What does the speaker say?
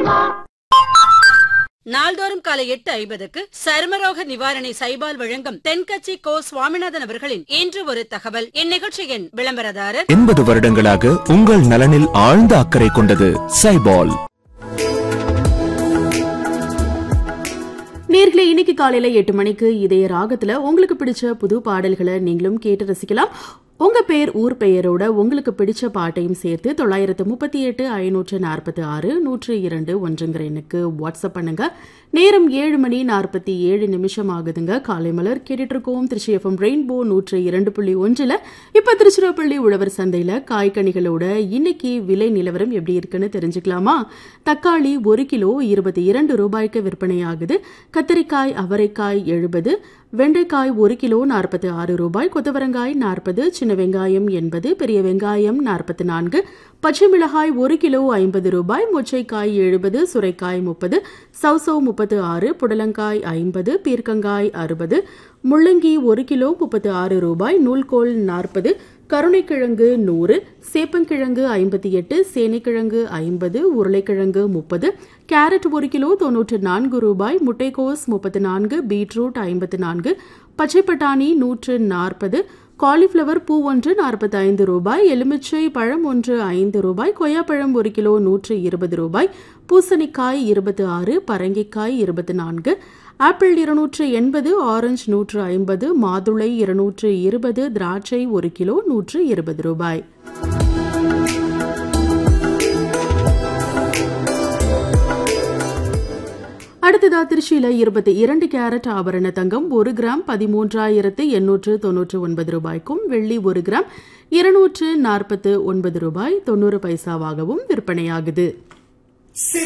நாள்தோறும் காலை எட்டு ஐம்பதுக்கு சருமரோக நிவாரணி சைபால் வழங்கும் தென்கட்சி கோ சுவாமிநாதன் அவர்களின் இன்று ஒரு தகவல் இந்நிகழ்ச்சியின் விளம்பரதாரர் எண்பது வருடங்களாக உங்கள் நலனில் ஆழ்ந்த அக்கறை கொண்டது சைபால் நேர்களே இன்னைக்கு காலையில எட்டு மணிக்கு இதய ராகத்துல உங்களுக்கு பிடிச்ச புது பாடல்களை நீங்களும் கேட்டு ரசிக்கலாம் உங்க பேர் ஊர் பெயரோட உங்களுக்கு பிடிச்ச பாட்டையும் சேர்த்து தொள்ளாயிரத்து முப்பத்தி எட்டு ஐநூற்று நாற்பத்தி ஆறு நூற்று இரண்டு ஒன்றுங்கிற எண்ணுக்கு வாட்ஸ்அப் பண்ணுங்க நேரம் ஏழு மணி நாற்பத்தி ஏழு நிமிஷம் ஆகுதுங்க காலை மலர் கேட்டுட்டு இருக்கோம் திருச்சி எஃப்எம் ரெயின்போ நூற்று இரண்டு புள்ளி ஒன்றுல இப்ப திருச்சிராப்பள்ளி உழவர் சந்தையில காய்கனிகளோட இன்னைக்கு விலை நிலவரம் எப்படி இருக்குன்னு தெரிஞ்சுக்கலாமா தக்காளி ஒரு கிலோ இருபத்தி இரண்டு ரூபாய்க்கு விற்பனையாகுது கத்திரிக்காய் அவரைக்காய் எழுபது வெண்டைக்காய் ஒரு கிலோ நாற்பத்தி ஆறு ரூபாய் கொத்தவரங்காய் நாற்பது சின்ன வெங்காயம் எண்பது பெரிய வெங்காயம் நாற்பத்தி நான்கு பச்சை மிளகாய் ஒரு கிலோ ஐம்பது ரூபாய் மொச்சைக்காய் எழுபது சுரைக்காய் முப்பது சவுசவ் முப்பத்து ஆறு புடலங்காய் ஐம்பது பீர்க்கங்காய் அறுபது முள்ளங்கி ஒரு கிலோ முப்பத்து ஆறு ரூபாய் நூல்கோல் நாற்பது கருணைக்கிழங்கு நூறு சேப்பங்கிழங்கு ஐம்பத்தி எட்டு சேனைக்கிழங்கு ஐம்பது உருளைக்கிழங்கு முப்பது கேரட் ஒரு கிலோ தொன்னூற்று நான்கு ரூபாய் முட்டைக்கோஸ் முப்பத்து நான்கு பீட்ரூட் ஐம்பத்து நான்கு பச்சை பட்டாணி நூற்று நாற்பது காலிஃப்ளவர் பூ ஒன்று நாற்பத்தி ஐந்து ரூபாய் எலுமிச்சை பழம் ஒன்று ஐந்து ரூபாய் கொய்யாப்பழம் ஒரு கிலோ நூற்று இருபது ரூபாய் பூசணிக்காய் இருபத்தி ஆறு பரங்கிக்காய் இருபத்தி நான்கு ஆப்பிள் இருநூற்று எண்பது ஆரஞ்சு நூற்று ஐம்பது மாதுளை இருநூற்று இருபது திராட்சை ஒரு கிலோ நூற்று இருபது ரூபாய் அடுத்ததா திருச்சியில இருபத்தி இரண்டு கேரட் ஆபரண தங்கம் ஒரு கிராம் பதிமூன்றாயிரத்து எண்ணூற்று தொன்னூற்று ஒன்பது ரூபாய்க்கும் வெள்ளி ஒரு கிராம் இருநூற்று நாற்பத்து ஒன்பது ரூபாய் தொண்ணூறு பைசாவாகவும் விற்பனையாகுது